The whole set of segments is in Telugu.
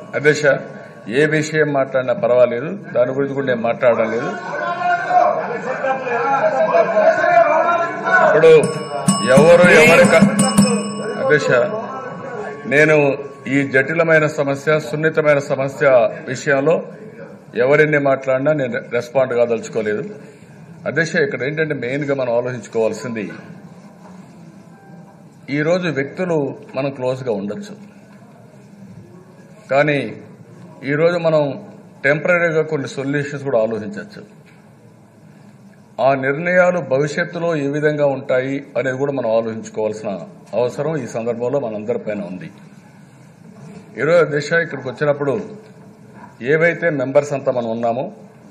అధ్యక్ష ఏ విషయం మాట్లాడినా పర్వాలేదు దాని గురించి కూడా నేను మాట్లాడడం లేదు ఇప్పుడు ఎవరు ఎవరి క- అధ్యక్ష నేను ఈ జటిలమైన సమస్య సున్నితమైన సమస్య విషయంలో ఎవరెన్ని మాట్లాడినా నేను రెస్పాండ్ కాదలుచుకోలేదు అధ్యక్ష ఇక్కడ ఏంటంటే మెయిన్ గా మనం ఆలోచించుకోవాల్సింది ఈ రోజు వ్యక్తులు మనం క్లోజ్ గా ఉండొచ్చు కానీ ఈ రోజు మనం టెంపరీగా కొన్ని సొల్యూషన్స్ కూడా ఆలోచించవచ్చు ఆ నిర్ణయాలు భవిష్యత్తులో ఏ విధంగా ఉంటాయి అనేది కూడా మనం ఆలోచించుకోవాల్సిన అవసరం ఈ సందర్భంలో మనందరిపైన ఉంది ఈరోజు దిశ ఇక్కడికి వచ్చినప్పుడు ఏవైతే మెంబర్స్ అంతా మనం ఉన్నామో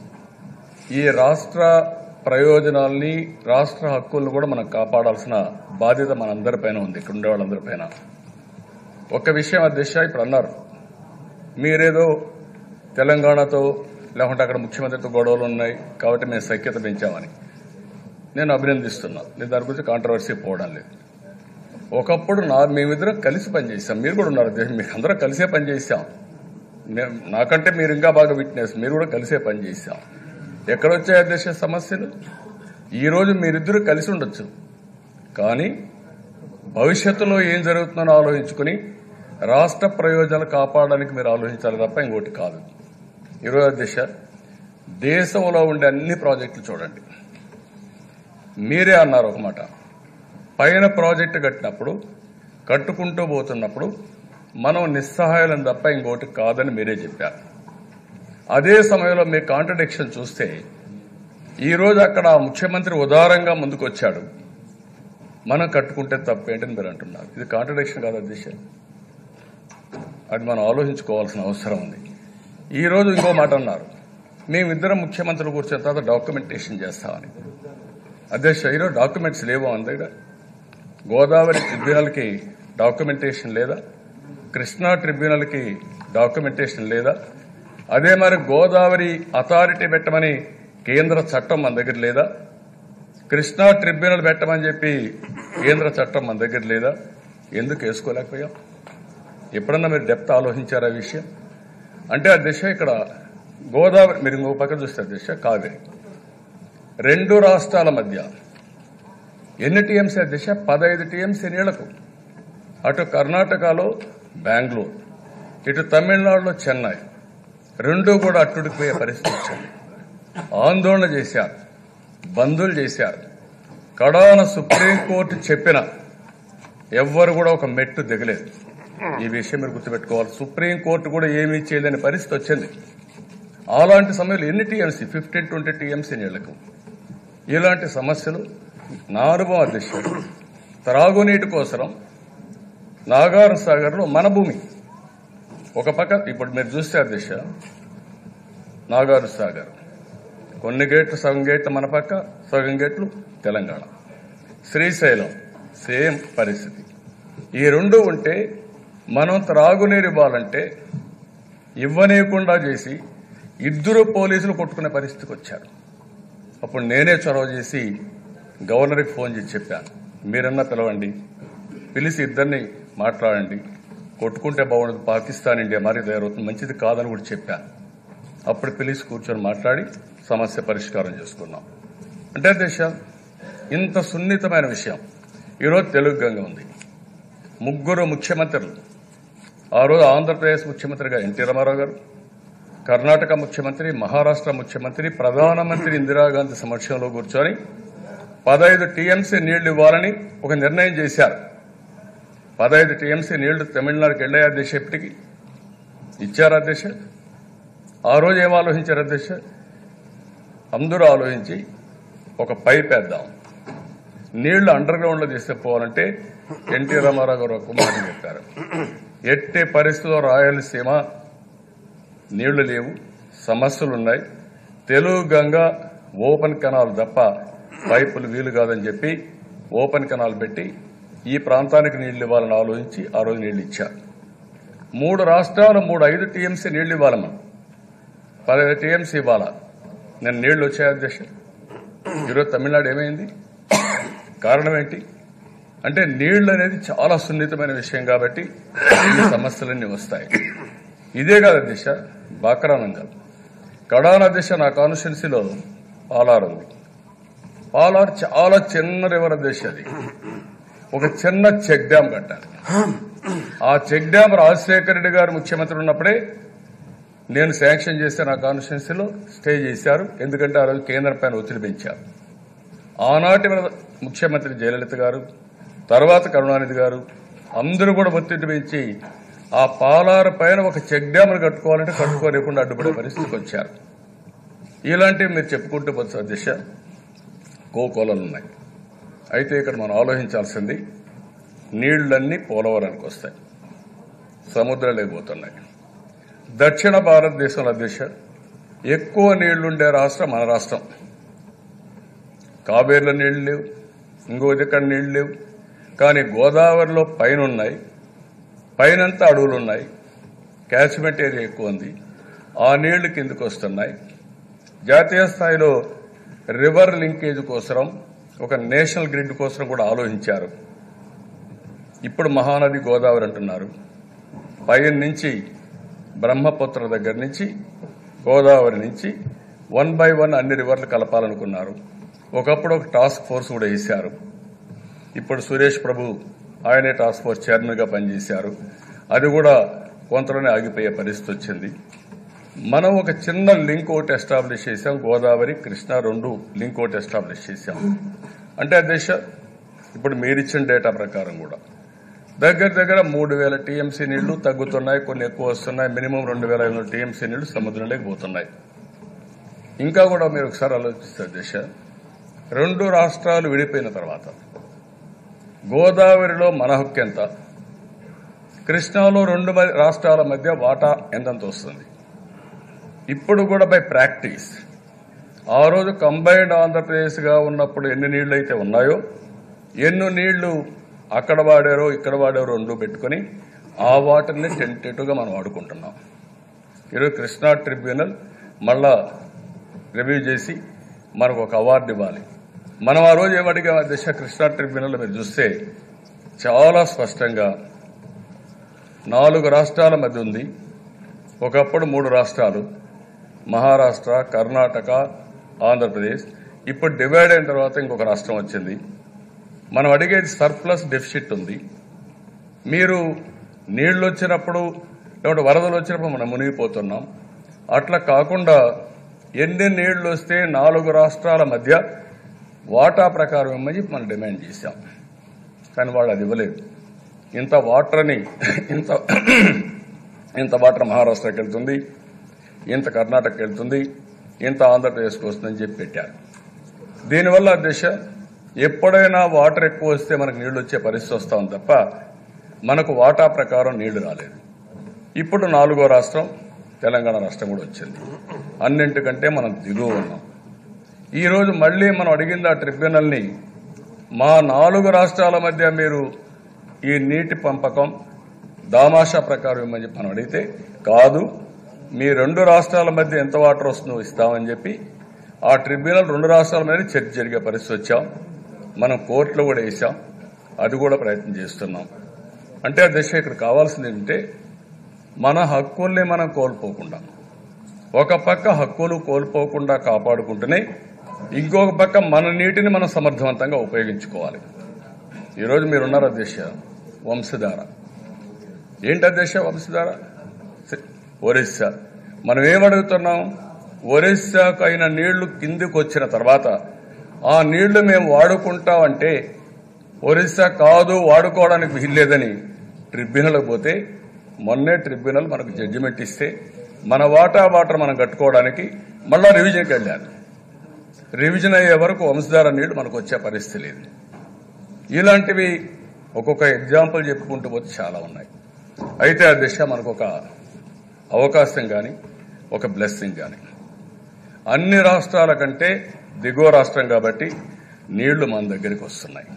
ఈ రాష్ట్ర ప్రయోజనాల్ని రాష్ట్ర హక్కులను కూడా మనం కాపాడాల్సిన బాధ్యత మనందరిపైన ఉంది ఇక్కడ ఉండే వాళ్ళందరిపైన ఒక విషయం అధ్యక్ష ఇప్పుడు అన్నారు మీరేదో తెలంగాణతో లేకుంటే అక్కడ ముఖ్యమంత్రితో గొడవలు ఉన్నాయి కాబట్టి మేము సఖ్యత పెంచామని నేను అభినందిస్తున్నా నేను దాని గురించి కాంట్రవర్సీ పోవడం లేదు ఒకప్పుడు నా మేమిద్దరం కలిసి పనిచేసాం మీరు కూడా ఉన్నారు అధ్యక్ష మీరు అందరం కలిసే పనిచేసాం మేము నాకంటే మీరు ఇంకా బాగా విట్నెస్ మీరు కూడా కలిసే పనిచేసాం ఎక్కడొచ్చాయి అధ్యక్ష సమస్యలు ఈ రోజు మీరిద్దరూ కలిసి ఉండొచ్చు కానీ భవిష్యత్తులో ఏం జరుగుతుందో ఆలోచించుకుని రాష్ట్ర ప్రయోజనాలు కాపాడడానికి మీరు ఆలోచించాలి తప్ప ఇంకోటి కాదు ఈరోజు అధ్యక్ష దేశంలో ఉండే అన్ని ప్రాజెక్టులు చూడండి మీరే అన్నారు ఒక మాట పైన ప్రాజెక్టు కట్టినప్పుడు కట్టుకుంటూ పోతున్నప్పుడు మనం నిస్సహాయాలను తప్ప ఇంకోటి కాదని మీరే చెప్పారు అదే సమయంలో మీ కాంట్రడిక్షన్ చూస్తే ఈ రోజు అక్కడ ముఖ్యమంత్రి ఉదారంగా ముందుకొచ్చాడు మనం కట్టుకుంటే తప్పేంటని మీరు అంటున్నారు ఇది కాంట్రడిక్షన్ కాదు అధ్యక్ష అది మనం ఆలోచించుకోవాల్సిన అవసరం ఉంది ఈ రోజు ఇంకో మాట అన్నారు మేమిద్దరం ముఖ్యమంత్రులు కూర్చున్న తర్వాత డాక్యుమెంటేషన్ చేస్తామని అధ్యక్ష ఈరోజు డాక్యుమెంట్స్ లేవు మన దగ్గర గోదావరి ట్రిబ్యునల్కి డాక్యుమెంటేషన్ లేదా కృష్ణా ట్రిబ్యునల్కి డాక్యుమెంటేషన్ లేదా అదే మరి గోదావరి అథారిటీ పెట్టమని కేంద్ర చట్టం మన దగ్గర లేదా కృష్ణా ట్రిబ్యునల్ పెట్టమని చెప్పి కేంద్ర చట్టం మన దగ్గర లేదా ఎందుకు వేసుకోలేకపోయాం ఎప్పుడన్నా మీరు డెప్త్ ఆలోచించారా ఈ విషయం అంటే అధ్యక్ష ఇక్కడ గోదావరి మీరు ఇంకో పక్కన చూస్తే అధ్యక్ష కావేరి రెండు రాష్ట్రాల మధ్య ఎన్ని టీఎంసీ అధ్యక్ష పదహైదు టీఎంసీ నీళ్లకు అటు కర్ణాటకలో బెంగళూరు ఇటు తమిళనాడులో చెన్నై రెండు కూడా అట్టుడికిపోయే పరిస్థితి వచ్చింది ఆందోళన చేశారు బంధులు చేశారు కడాన సుప్రీంకోర్టు చెప్పిన ఎవ్వరు కూడా ఒక మెట్టు దిగలేదు ఈ విషయం మీరు గుర్తుపెట్టుకోవాలి సుప్రీంకోర్టు కూడా ఏమీ చేయలేని పరిస్థితి వచ్చింది అలాంటి సమయంలో ఎన్ని టీఎంసీ ఫిఫ్టీన్ ట్వంటీ టీఎంసీ నీళ్లకు ఇలాంటి సమస్యలు నా అనుభవం అధ్యక్షుడు త్రాగునీటి కోసం నాగార్ సాగర్లో మన భూమి ఒక పక్క ఇప్పుడు మీరు చూస్తే అధ్యక్ష నాగారు సాగర్ కొన్ని గేట్లు సగం గేట్లు మన పక్క సగం గేట్లు తెలంగాణ శ్రీశైలం సేమ్ పరిస్థితి ఈ రెండు ఉంటే మనం త్రాగునీరు ఇవ్వాలంటే ఇవ్వనీయకుండా చేసి ఇద్దరు పోలీసులు కొట్టుకునే పరిస్థితికి వచ్చారు అప్పుడు నేనే చొరవ చేసి గవర్నర్కి ఫోన్ చేసి చెప్పాను మీరన్నా పిలవండి పిలిచి ఇద్దరిని మాట్లాడండి కొట్టుకుంటే బాగుండదు పాకిస్తాన్ ఇండియా మరి తయారవుతుంది మంచిది కాదని కూడా చెప్పాను అప్పుడు పిలిచి కూర్చొని మాట్లాడి సమస్య పరిష్కారం చేసుకున్నాం అంటే దేశ ఇంత సున్నితమైన విషయం ఈరోజు తెలుగు గంగ ఉంది ముగ్గురు ముఖ్యమంత్రులు ఆ రోజు ఆంధ్రప్రదేశ్ ముఖ్యమంత్రిగా ఎన్టీ రామారావు గారు కర్ణాటక ముఖ్యమంత్రి మహారాష్ట్ర ముఖ్యమంత్రి ప్రధానమంత్రి ఇందిరాగాంధీ సమక్షంలో కూర్చొని పదహైదు టీఎంసీ నీళ్లు ఇవ్వాలని ఒక నిర్ణయం చేశారు పదహైదు టీఎంసీ నీళ్లు తమిళనాడుకి వెళ్ళాయి అధ్యక్ష ఇప్పటికి ఇచ్చారు అధ్యక్ష ఆ రోజు ఏం ఆలోచించారు అధ్యక్ష అందరూ ఆలోచించి ఒక పైప్ వేద్దాం నీళ్లు అండర్ గ్రౌండ్ లో తీసుకుపోవాలంటే ఎన్టీ రామారావు గారు ఒక మాట చెప్పారు ఎట్టి పరిస్థితిలో రాయలసీమ నీళ్లు లేవు సమస్యలు ఉన్నాయి తెలుగు గంగ ఓపెన్ కెనాల్ తప్ప పైపులు వీలు కాదని చెప్పి ఓపెన్ కెనాల్ పెట్టి ఈ ప్రాంతానికి నీళ్లు ఇవ్వాలని ఆలోచించి ఆ రోజు నీళ్లు ఇచ్చారు మూడు రాష్ట్రాలు మూడు ఐదు టీఎంసీ నీళ్లు ఇవ్వాలి మనం పదహైదు టీఎంసీ ఇవ్వాలా నేను నీళ్లు వచ్చాయి అధ్యక్ష ఈరోజు తమిళనాడు ఏమైంది కారణం ఏంటి అంటే నీళ్లు అనేది చాలా సున్నితమైన విషయం కాబట్టి ఈ సమస్యలన్నీ వస్తాయి ఇదే కాదు దిశ బాక్రానంగల్ కడాన దిశ నా కాన్స్టిట్యున్సీలో పాలార్ ఉంది పాలార్ చాలా చిన్న రివర్ దిశ అది ఒక చిన్న చెక్ డ్యామ్ కట్టాలి ఆ చెక్ డ్యామ్ రాజశేఖర రెడ్డి గారు ముఖ్యమంత్రి ఉన్నప్పుడే నేను శాంక్షన్ చేస్తే నా కాన్స్టిట్యున్సీలో స్టే చేశారు ఎందుకంటే ఆ రోజు కేంద్రం పైన ఒత్తిడి పెంచారు ఆనాటి మన ముఖ్యమంత్రి జయలలిత గారు తర్వాత కరుణానిధి గారు అందరూ కూడా ఒత్తిడి పెంచి ఆ పాలారు పైన ఒక చెక్ డ్యామ్ను కట్టుకోవాలంటే కట్టుకోలేకుండా అడ్డుపడే పరిస్థితికి వచ్చారు ఇలాంటివి మీరు చెప్పుకుంటూ పోతే దిశ కోకోలలు ఉన్నాయి అయితే ఇక్కడ మనం ఆలోచించాల్సింది నీళ్లన్నీ పోలవరానికి వస్తాయి సముద్రాలకు పోతున్నాయి దక్షిణ భారతదేశంలో దిశ ఎక్కువ నీళ్లుండే రాష్ట్రం మన రాష్ట్రం కావేరులో నీళ్లు లేవు ఇంకో దగ్గర నీళ్లు లేవు కానీ గోదావరిలో పైన ఉన్నాయి పైనంతా అడవులు ఉన్నాయి క్యాచ్మెంట్ ఏరియా ఎక్కువ ఉంది ఆ నీళ్లు కిందకు వస్తున్నాయి జాతీయ స్థాయిలో రివర్ లింకేజ్ కోసం ఒక నేషనల్ గ్రిడ్ కోసం కూడా ఆలోచించారు ఇప్పుడు మహానది గోదావరి అంటున్నారు పైన నుంచి బ్రహ్మపుత్ర దగ్గర నుంచి గోదావరి నుంచి వన్ బై వన్ అన్ని రివర్లు కలపాలనుకున్నారు ఒకప్పుడు ఒక టాస్క్ ఫోర్స్ కూడా వేశారు ఇప్పుడు సురేష్ ప్రభు ఆయనే టాస్క్ ఫోర్స్ చైర్మన్ గా పనిచేశారు అది కూడా కొంతలోనే ఆగిపోయే పరిస్థితి వచ్చింది మనం ఒక చిన్న లింక్ ఒకటి ఎస్టాబ్లిష్ చేశాం గోదావరి కృష్ణ రెండు లింక్ ఒకటి ఎస్టాబ్లిష్ చేశాం అంటే ఆ దిశ ఇప్పుడు మీరిచ్చిన డేటా ప్రకారం కూడా దగ్గర దగ్గర మూడు వేల టీఎంసీ నీళ్లు తగ్గుతున్నాయి కొన్ని ఎక్కువ వస్తున్నాయి మినిమం రెండు వేల ఐదు వందల టీఎంసీ నీళ్లు సముద్రంలోకి పోతున్నాయి ఇంకా కూడా మీరు ఒకసారి ఆలోచిస్తారు దిశ రెండు రాష్ట్రాలు విడిపోయిన తర్వాత గోదావరిలో మన హక్కు ఎంత కృష్ణాలో రెండు మ- రాష్ట్రాల మధ్య వాటా ఎంతంత వస్తుంది ఇప్పుడు కూడా బై ప్రాక్టీస్ ఆ రోజు కంబైన్డ్ ఆంధ్రప్రదేశ్గా ఉన్నప్పుడు ఎన్ని నీళ్లు అయితే ఉన్నాయో ఎన్ని నీళ్లు అక్కడ వాడారో ఇక్కడ వాడారో రెండు పెట్టుకుని ఆ వాటర్ని టెంటేటివ్గా మనం వాడుకుంటున్నాం ఈరోజు కృష్ణా ట్రిబ్యునల్ మళ్ళా రివ్యూ చేసి మనకు ఒక అవార్డు ఇవ్వాలి మనం ఆ రోజు ఏమడిగా దిశ కృష్ణా ట్రిబ్యునల్ మీరు చూస్తే చాలా స్పష్టంగా నాలుగు రాష్ట్రాల మధ్య ఉంది ఒకప్పుడు మూడు రాష్ట్రాలు మహారాష్ట్ర కర్ణాటక ఆంధ్రప్రదేశ్ ఇప్పుడు డివైడ్ అయిన తర్వాత ఇంకొక రాష్ట్రం వచ్చింది మనం అడిగేది సర్ప్లస్ డెఫిసిట్ ఉంది మీరు నీళ్లు వచ్చినప్పుడు లేకుంటే వరదలు వచ్చినప్పుడు మనం మునిగిపోతున్నాం అట్లా కాకుండా ఎన్ని నీళ్లు వస్తే నాలుగు రాష్ట్రాల మధ్య వాటా ప్రకారం ఇమ్మని మనం డిమాండ్ చేశాం కానీ వాళ్ళు అది ఇవ్వలేదు ఇంత వాటర్ని ఇంత ఇంత వాటర్ మహారాష్ట్రకి వెళ్తుంది ఇంత కర్ణాటకకి వెళ్తుంది ఇంత ఆంధ్రప్రదేశ్కి వస్తుందని చెప్పి పెట్టారు దీనివల్ల దిశ ఎప్పుడైనా వాటర్ ఎక్కువ వస్తే మనకు నీళ్లు వచ్చే పరిస్థితి వస్తాం తప్ప మనకు వాటా ప్రకారం నీళ్లు రాలేదు ఇప్పుడు నాలుగో రాష్ట్రం తెలంగాణ రాష్ట్రం కూడా వచ్చింది అన్నింటికంటే మనం దిగువ ఉన్నాం ఈ రోజు మళ్ళీ మనం అడిగింది ఆ ట్రిబ్యునల్ని మా నాలుగు రాష్ట్రాల మధ్య మీరు ఈ నీటి పంపకం దామాషా ప్రకారం ఇవ్వమని చెప్పి మనం అడిగితే కాదు మీ రెండు రాష్ట్రాల మధ్య ఎంత వాటర్ వస్తుందో ఇస్తామని చెప్పి ఆ ట్రిబ్యునల్ రెండు రాష్ట్రాల మీద చర్చ జరిగే పరిస్థితి వచ్చాం మనం కోర్టులో కూడా వేసాం అది కూడా ప్రయత్నం చేస్తున్నాం అంటే ఆ దిశ ఇక్కడ కావాల్సింది ఏంటంటే మన హక్కుల్ని మనం కోల్పోకుండా ఒక పక్క హక్కులు కోల్పోకుండా కాపాడుకుంటూనే ఇంకొక పక్క మన నీటిని మనం సమర్థవంతంగా ఉపయోగించుకోవాలి ఈరోజు మీరున్నారు అధ్యక్ష వంశధార ఏంటి అధ్యక్ష వంశధార సి- ఒరిస్సా మనం ఏమడుగుతున్నాం ఒరిస్సాకు అయిన నీళ్లు కిందికి వచ్చిన తర్వాత ఆ నీళ్లు మేము వాడుకుంటామంటే ఒరిస్సా కాదు వాడుకోవడానికి వీల్లేదని ట్రిబ్యునల్ పోతే మొన్నే ట్రిబ్యునల్ మనకు జడ్జిమెంట్ ఇస్తే మన వాటా వాటర్ మనం కట్టుకోవడానికి మళ్ళా రివిజన్కి వెళ్ళారు రివిజన్ అయ్యే వరకు వంశధార నీళ్లు మనకు వచ్చే పరిస్థితి లేదు ఇలాంటివి ఒక్కొక్క ఎగ్జాంపుల్ చెప్పుకుంటూ పోతే చాలా ఉన్నాయి అయితే ఆ దిశ మనకు ఒక అవకాశం కానీ ఒక బ్లెస్సింగ్ కానీ అన్ని రాష్ట్రాల కంటే దిగువ రాష్ట్రం కాబట్టి నీళ్లు మన దగ్గరికి వస్తున్నాయి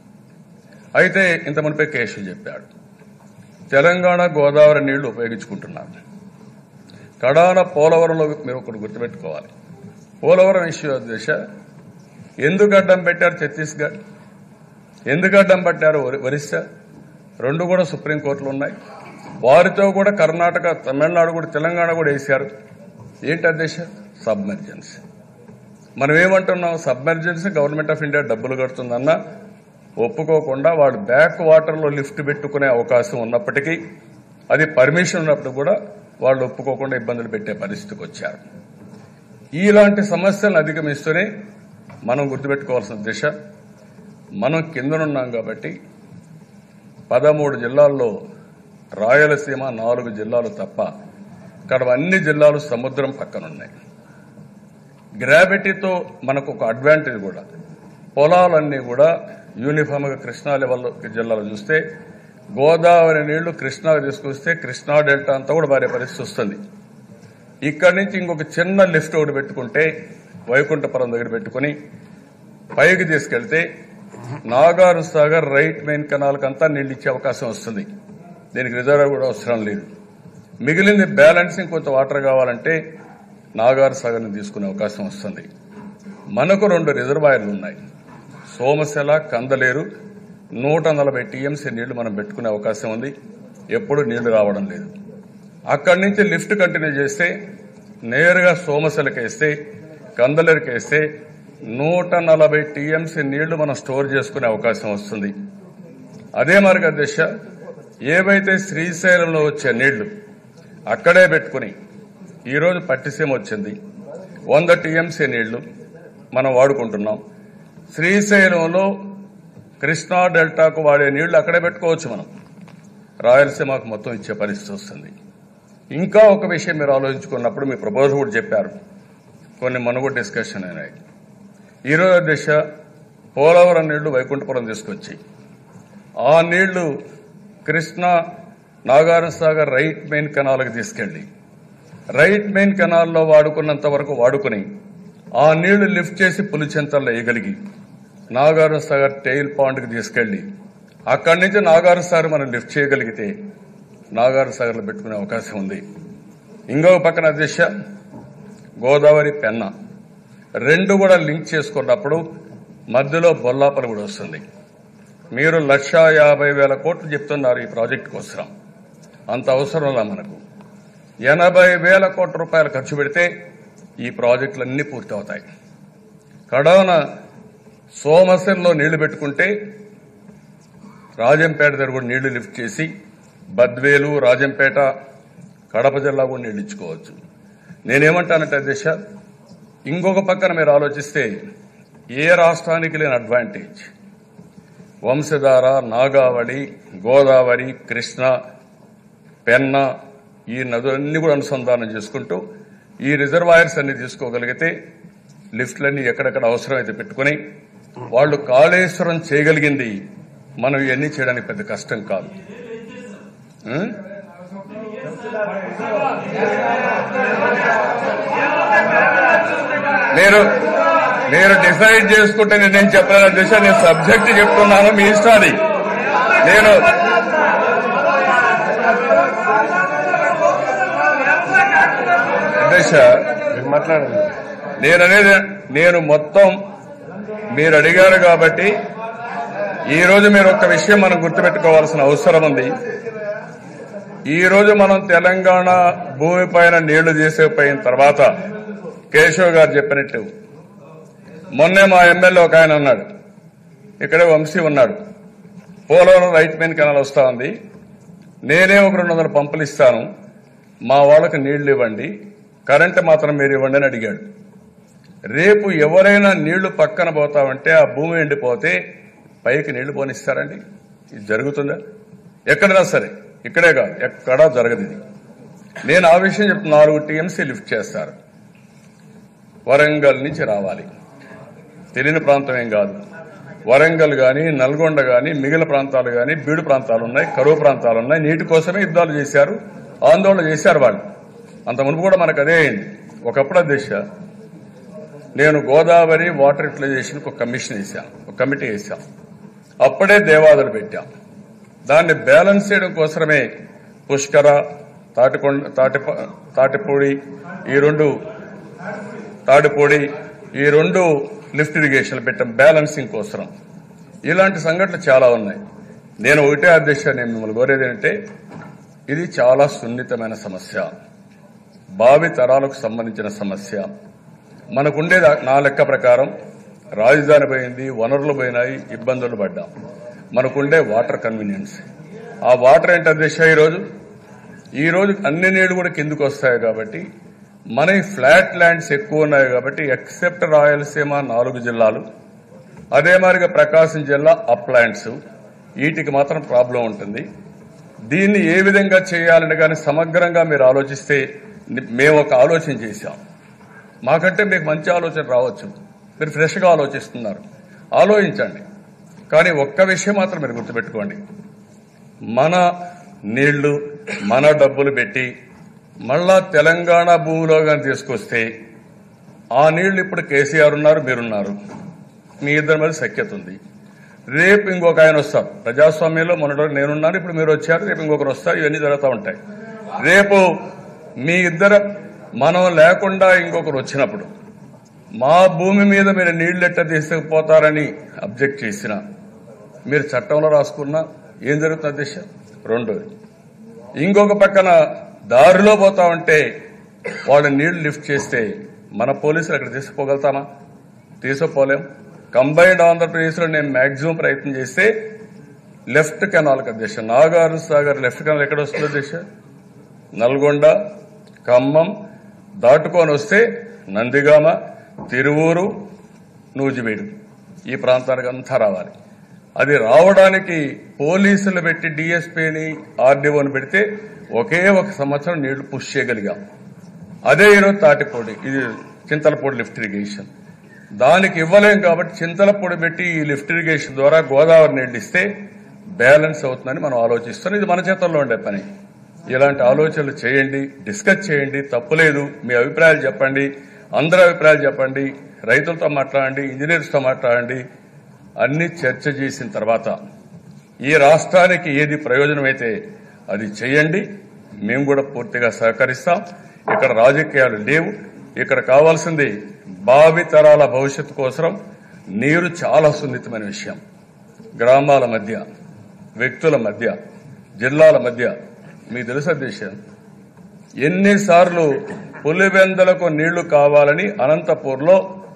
అయితే ఇంత మునిపే కేసు చెప్పాడు తెలంగాణ గోదావరి నీళ్లు ఉపయోగించుకుంటున్నారు కడాన పోలవరంలో మీరు ఒకటి గుర్తుపెట్టుకోవాలి పోలవరం ఇష్యూ దిశ ఎందుకు అడ్డం పెట్టారు ఛత్తీస్గఢ్ ఎందుకు అడ్డం పట్టారు ఒరి- ఒరిస్సా రెండు కూడా సుప్రీంకోర్టులో ఉన్నాయి వారితో కూడా కర్ణాటక తమిళనాడు కూడా తెలంగాణ కూడా వేశారు ఏంటి అధ్యక్ష సబ్మెర్జెన్సీ మనం ఏమంటున్నాం సబ్మెర్జెన్సీ గవర్నమెంట్ ఆఫ్ ఇండియా డబ్బులు కడుతుందన్నా ఒప్పుకోకుండా వాళ్ళు బ్యాక్ వాటర్లో లిఫ్ట్ పెట్టుకునే అవకాశం ఉన్నప్పటికీ అది పర్మిషన్ ఉన్నప్పుడు కూడా వాళ్ళు ఒప్పుకోకుండా ఇబ్బందులు పెట్టే పరిస్థితికి వచ్చారు ఇలాంటి సమస్యలను అధిగమిస్తూనే మనం గుర్తుపెట్టుకోవాల్సిన దిశ మనం కిందనున్నాం కాబట్టి పదమూడు జిల్లాల్లో రాయలసీమ నాలుగు జిల్లాలు తప్ప ఇక్కడ అన్ని జిల్లాలు సముద్రం పక్కనున్నాయి గ్రావిటీతో మనకు ఒక అడ్వాంటేజ్ కూడా పొలాలన్నీ కూడా యూనిఫామ్గా కృష్ణా లెవెల్ జిల్లాలో చూస్తే గోదావరి నీళ్లు కృష్ణాకు తీసుకొస్తే కృష్ణా డెల్టా అంతా కూడా మారే పరిస్థితి వస్తుంది ఇక్కడి నుంచి ఇంకొక చిన్న లిఫ్ట్ ఒకటి పెట్టుకుంటే వైకుంఠపురం దగ్గర పెట్టుకుని పైకి తీసుకెళ్తే నాగారు సాగర్ రైట్ మెయిన్ కెనాల్కి అంతా నీళ్ళు ఇచ్చే అవకాశం వస్తుంది దీనికి రిజర్వ్ కూడా అవసరం లేదు మిగిలింది బ్యాలెన్సింగ్ కొంత వాటర్ కావాలంటే నాగార్ సాగర్ని తీసుకునే అవకాశం వస్తుంది మనకు రెండు రిజర్వాయర్లు ఉన్నాయి సోమశిల కందలేరు నూట నలభై టీఎంసీ నీళ్లు మనం పెట్టుకునే అవకాశం ఉంది ఎప్పుడు నీళ్లు రావడం లేదు అక్కడి నుంచి లిఫ్ట్ కంటిన్యూ చేస్తే నేరుగా సోమశిలకి వేస్తే కందలేరుకి వేస్తే నూట నలభై టీఎంసీ నీళ్లు మనం స్టోర్ చేసుకునే అవకాశం వస్తుంది అదే మార్గ దిశ ఏవైతే శ్రీశైలంలో వచ్చే నీళ్లు అక్కడే పెట్టుకుని ఈరోజు పట్టిసీమ వచ్చింది వంద టీఎంసీ నీళ్లు మనం వాడుకుంటున్నాం శ్రీశైలంలో కృష్ణా డెల్టాకు వాడే నీళ్లు అక్కడే పెట్టుకోవచ్చు మనం రాయలసీమకు మొత్తం ఇచ్చే పరిస్థితి వస్తుంది ఇంకా ఒక విషయం మీరు ఆలోచించుకున్నప్పుడు మీ ప్రపోజల్ కూడా చెప్పారు కొన్ని మనుగు డిస్కషన్ అయినాయి ఈరోజు దిశ పోలవరం నీళ్లు వైకుంఠపురం తీసుకొచ్చి ఆ నీళ్లు కృష్ణా నాగార్జున సాగర్ రైట్ మెయిన్ కెనాల్కి తీసుకెళ్లి రైట్ మెయిన్ కెనాల్లో వాడుకున్నంత వరకు వాడుకుని ఆ నీళ్లు లిఫ్ట్ చేసి పులిచెంతల్లో వేయగలిగి నాగార్జున సాగర్ టెయిల్ పాండ్కి తీసుకెళ్లి అక్కడి నుంచి నాగార్జున సాగర్ మనం లిఫ్ట్ చేయగలిగితే నాగార్జున సాగర్లో పెట్టుకునే అవకాశం ఉంది ఇంకొక పక్కన దిశ గోదావరి పెన్న రెండు కూడా లింక్ చేసుకున్నప్పుడు మధ్యలో బొల్లాపల కూడా వస్తుంది మీరు లక్షా యాభై వేల కోట్లు చెప్తున్నారు ఈ ప్రాజెక్టు కోసం అంత అవసరంలా మనకు ఎనభై వేల కోట్ల రూపాయలు ఖర్చు పెడితే ఈ ప్రాజెక్టులన్నీ పూర్తి అవుతాయి కడవన సోమశంలో నీళ్లు పెట్టుకుంటే రాజంపేట దగ్గర కూడా నీళ్లు లిఫ్ట్ చేసి బద్వేలు రాజంపేట కడప జిల్లా కూడా నీళ్లు ఇచ్చుకోవచ్చు నేనేమంటానంటే దిశ ఇంకొక పక్కన మీరు ఆలోచిస్తే ఏ రాష్ట్రానికి లేని అడ్వాంటేజ్ వంశధార నాగావళి గోదావరి కృష్ణ పెన్న ఈ నదులన్నీ కూడా అనుసంధానం చేసుకుంటూ ఈ రిజర్వాయర్స్ అన్ని తీసుకోగలిగితే లిఫ్ట్లన్నీ ఎక్కడెక్కడ అవసరమైతే పెట్టుకుని వాళ్ళు కాళేశ్వరం చేయగలిగింది మనం ఇవన్నీ చేయడానికి పెద్ద కష్టం కాదు ఉం? మీరు మీరు డిసైడ్ చేసుకుంటే నేను చెప్పలేను దిశ నేను సబ్జెక్ట్ చెప్తున్నాను మీ ఇష్టం అది నేను దిశ మీరు మాట్లాడండి నేను అనేది నేను మొత్తం మీరు అడిగారు కాబట్టి ఈ రోజు మీరు ఒక విషయం మనం గుర్తుపెట్టుకోవాల్సిన అవసరం ఉంది ఈ రోజు మనం తెలంగాణ భూమిపైన నీళ్లు తీసేపోయిన తర్వాత కేశవ్ గారు చెప్పినట్టు మొన్నే మా ఎమ్మెల్యే ఒక ఆయన ఉన్నాడు ఇక్కడే వంశీ ఉన్నాడు పోలవరం రైట్ మెయిన్ కెనాల్ వస్తా ఉంది నేనే ఒక రెండు వందల పంపులు ఇస్తాను మా వాళ్ళకి నీళ్లు ఇవ్వండి కరెంటు మాత్రం మీరు ఇవ్వండి అని అడిగాడు రేపు ఎవరైనా నీళ్లు పక్కన పోతామంటే ఆ భూమి ఎండిపోతే పైకి నీళ్లు పోనిస్తారండి ఇది జరుగుతుందా ఎక్కడైనా సరే ఇక్కడే కాదు ఎక్కడా జరగదు ఇది నేను ఆ విషయం చెప్తున్నా నాలుగు టీఎంసీ లిఫ్ట్ చేస్తారు వరంగల్ నుంచి రావాలి తెలియని ప్రాంతం ఏం కాదు వరంగల్ గాని నల్గొండ గాని మిగిలిన ప్రాంతాలు గాని బీడు ప్రాంతాలు ఉన్నాయి కరువు ప్రాంతాలు ఉన్నాయి నీటి కోసమే యుద్ధాలు చేశారు ఆందోళన చేశారు వాళ్ళు అంత మునుపు కూడా మనకు అదే అయింది ఒకప్పుడు దిశ నేను గోదావరి వాటర్ యూటిలైజేషన్ ఒక కమిషన్ వేశాను ఒక కమిటీ వేశాను అప్పుడే దేవాదులు పెట్టాం దాన్ని బ్యాలెన్స్ చేయడం కోసమే పుష్కర తాటికొండ తాటి తాటిపూడి ఈ రెండు తాడిపూడి ఈ రెండు లిఫ్ట్ ఇరిగేషన్ పెట్టాం బ్యాలెన్సింగ్ కోసం ఇలాంటి సంఘటనలు చాలా ఉన్నాయి నేను ఒకటే అధ్యక్ష నేను మిమ్మల్ని కోరేది ఏంటంటే ఇది చాలా సున్నితమైన సమస్య భావి తరాలకు సంబంధించిన సమస్య మనకుండే నా లెక్క ప్రకారం రాజధాని పోయింది వనరులు పోయినాయి ఇబ్బందులు పడ్డాం మనకుండే వాటర్ కన్వీనియన్స్ ఆ వాటర్ ఏంటి అధ్యక్ష ఈరోజు ఈ రోజు అన్ని నీళ్లు కూడా కిందకు వస్తాయి కాబట్టి మన ఈ ఫ్లాట్ ల్యాండ్స్ ఎక్కువ ఉన్నాయి కాబట్టి ఎక్సెప్ట్ రాయలసీమ నాలుగు జిల్లాలు అదే మాదిరిగా ప్రకాశం జిల్లా అప్లాంట్స్ వీటికి మాత్రం ప్రాబ్లం ఉంటుంది దీన్ని ఏ విధంగా చేయాలని కానీ సమగ్రంగా మీరు ఆలోచిస్తే ని- మేము ఒక ఆలోచన చేశాం మాకంటే మీకు మంచి ఆలోచన రావచ్చు మీరు ఫ్రెష్గా ఆలోచిస్తున్నారు ఆలోచించండి కానీ ఒక్క విషయం మాత్రం మీరు గుర్తుపెట్టుకోండి మన నీళ్లు మన డబ్బులు పెట్టి మళ్ళా తెలంగాణ భూమిలో కానీ తీసుకొస్తే ఆ నీళ్లు ఇప్పుడు కేసీఆర్ ఉన్నారు మీరున్నారు మీ ఇద్దరి మీద సఖ్యత ఉంది రేపు ఇంకొక ఆయన వస్తారు ప్రజాస్వామ్యంలో మొన్నటి వరకు నేనున్నాను ఇప్పుడు మీరు వచ్చారు రేపు ఇంకొకరు వస్తారు ఇవన్నీ జరుగుతూ ఉంటాయి రేపు మీ ఇద్దరు మనం లేకుండా ఇంకొకరు వచ్చినప్పుడు మా భూమి మీద మీరు నీళ్లు ఎట్ట తీసుకుపోతారని అబ్జెక్ట్ చేసిన మీరు చట్టంలో రాసుకున్నా ఏం జరుగుతుంది దిశ రెండోది ఇంకొక పక్కన దారిలో పోతా ఉంటే వాళ్ళు నీళ్లు లిఫ్ట్ చేస్తే మన పోలీసులు అక్కడ తీసుకుపోగలుగుతామా తీసుకుపోలేం కంబైన్డ్ ఆంధ్రప్రదేశ్లో నేను మాక్సిమం ప్రయత్నం చేస్తే లెఫ్ట్ కెనాల్ దిశ నాగారు సాగర్ లెఫ్ట్ కెనాల్ ఎక్కడ వస్తుందో దిశ నల్గొండ ఖమ్మం దాటుకొని వస్తే నందిగామ తిరువూరు నూజివీడు ఈ ప్రాంతానికి అంతా రావాలి అది రావడానికి పోలీసులు పెట్టి డిఎస్పీని ఆర్డీఓని పెడితే ఒకే ఒక సంవత్సరం నీళ్లు పుష్ చేయగలిగాం అదే ఈరోజు తాటిపొడి ఇది చింతలపూడి లిఫ్ట్ ఇరిగేషన్ దానికి ఇవ్వలేం కాబట్టి చింతలపొడి పెట్టి ఈ లిఫ్ట్ ఇరిగేషన్ ద్వారా గోదావరి నీళ్లు ఇస్తే బ్యాలెన్స్ అవుతుందని మనం ఆలోచిస్తున్నాం ఇది మన చేతుల్లో ఉండే పని ఇలాంటి ఆలోచనలు చేయండి డిస్కస్ చేయండి తప్పులేదు మీ అభిప్రాయాలు చెప్పండి అందరి అభిప్రాయాలు చెప్పండి రైతులతో మాట్లాడండి ఇంజనీర్స్తో మాట్లాడండి అన్ని చర్చ చేసిన తర్వాత ఈ రాష్ట్రానికి ఏది ప్రయోజనమైతే అది చేయండి మేము కూడా పూర్తిగా సహకరిస్తాం ఇక్కడ రాజకీయాలు లేవు ఇక్కడ కావాల్సింది భావి తరాల భవిష్యత్తు కోసం నీరు చాలా సున్నితమైన విషయం గ్రామాల మధ్య వ్యక్తుల మధ్య జిల్లాల మధ్య మీకు తెలుసా దేశం ఎన్నిసార్లు పులివెందలకు నీళ్లు కావాలని అనంతపూర్లో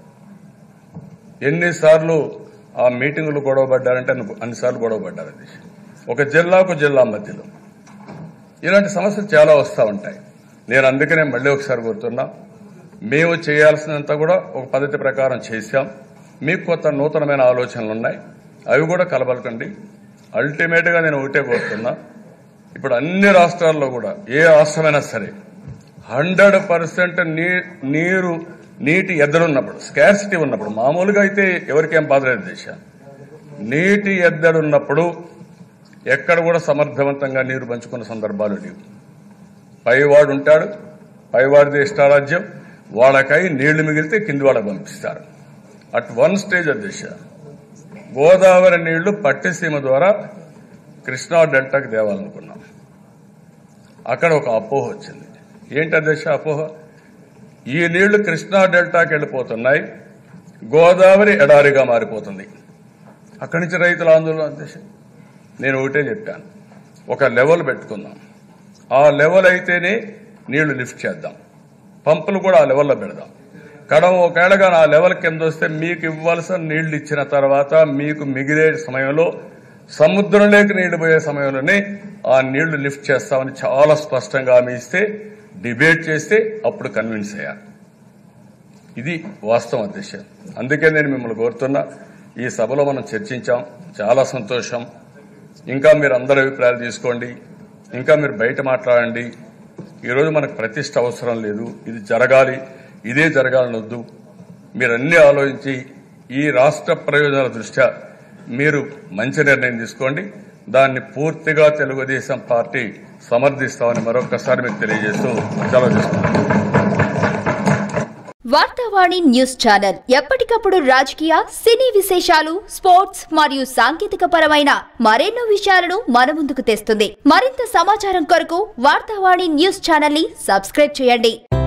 ఎన్నిసార్లు ఆ మీటింగులు గొడవ పడ్డారంటే అన్ని- అన్నిసార్లు గొడవ పడ్డారు అది ఒక జిల్లాకు జిల్లా మధ్యలో ఇలాంటి సమస్యలు చాలా వస్తూ ఉంటాయి నేను అందుకనే మళ్ళీ ఒకసారి కోరుతున్నా మేము చేయాల్సినంత కూడా ఒక పద్ధతి ప్రకారం చేశాం మీకు కొత్త నూతనమైన ఆలోచనలు ఉన్నాయి అవి కూడా కలబలకండి అల్టిమేట్ గా నేను ఒకటే కోరుతున్నా ఇప్పుడు అన్ని రాష్ట్రాల్లో కూడా ఏ రాష్ట్రమైనా సరే హండ్రెడ్ పర్సెంట్ నీరు నీటి ఎద్దడున్నప్పుడు స్కార్సిటీ ఉన్నప్పుడు మామూలుగా అయితే ఎవరికేం బాధ లేదు దేశ నీటి ఎద్దడున్నప్పుడు ఎక్కడ కూడా సమర్థవంతంగా నీరు పంచుకున్న సందర్భాలు లేవు పైవాడు ఉంటాడు పైవాడిది ఇష్టారాజ్యం వాళ్ళకై నీళ్లు మిగిలితే కింది వాళ్ళకి పంపిస్తారు అట్ వన్ స్టేజ్ అధ్యక్ష గోదావరి నీళ్లు పట్టిసీమ ద్వారా కృష్ణా డెల్టాకి తేవాలనుకున్నాం అక్కడ ఒక అపోహ వచ్చింది ఏంటి అధ్యక్ష అపోహ ఈ నీళ్లు కృష్ణా డెల్టాకి వెళ్ళిపోతున్నాయి గోదావరి ఎడారిగా మారిపోతుంది అక్కడి నుంచి రైతుల ఆందోళన అధ్యక్ష నేను ఒకటే చెప్పాను ఒక లెవెల్ పెట్టుకుందాం ఆ లెవెల్ అయితేనే నీళ్లు లిఫ్ట్ చేద్దాం పంపులు కూడా ఆ లెవెల్లో పెడదాం కడం ఒకవేళగా ఆ లెవెల్ కింద వస్తే మీకు ఇవ్వాల్సిన నీళ్లు ఇచ్చిన తర్వాత మీకు మిగిలే సమయంలో సముద్రంలోకి నీళ్లు పోయే సమయంలోనే ఆ నీళ్లు లిఫ్ట్ చేస్తామని చాలా స్పష్టంగా హామీ ఇస్తే డిబేట్ చేస్తే అప్పుడు కన్విన్స్ అయ్యారు ఇది వాస్తవం అధ్యక్ష అందుకే నేను మిమ్మల్ని కోరుతున్నా ఈ సభలో మనం చర్చించాం చాలా సంతోషం ఇంకా మీరు అందరి అభిప్రాయాలు తీసుకోండి ఇంకా మీరు బయట మాట్లాడండి ఈరోజు మనకు ప్రతిష్ట అవసరం లేదు ఇది జరగాలి ఇదే జరగాలని వద్దు మీరు అన్ని ఆలోచించి ఈ రాష్ట్ర ప్రయోజనాల దృష్ట్యా మీరు మంచి నిర్ణయం తీసుకోండి దాన్ని పూర్తిగా తెలుగుదేశం పార్టీ సమర్థిస్తామని మరొకసారి మీకు తెలియజేస్తూ సెలవు తీసుకుంటాం వార్తావాణి న్యూస్ ఛానల్ ఎప్పటికప్పుడు రాజకీయ సినీ విశేషాలు స్పోర్ట్స్ మరియు సాంకేతిక పరమైన మరెన్నో విషయాలను మన ముందుకు తెస్తుంది మరింత సమాచారం కొరకు వార్తావాణి న్యూస్ ఛానల్ ని సబ్స్క్రైబ్ చేయండి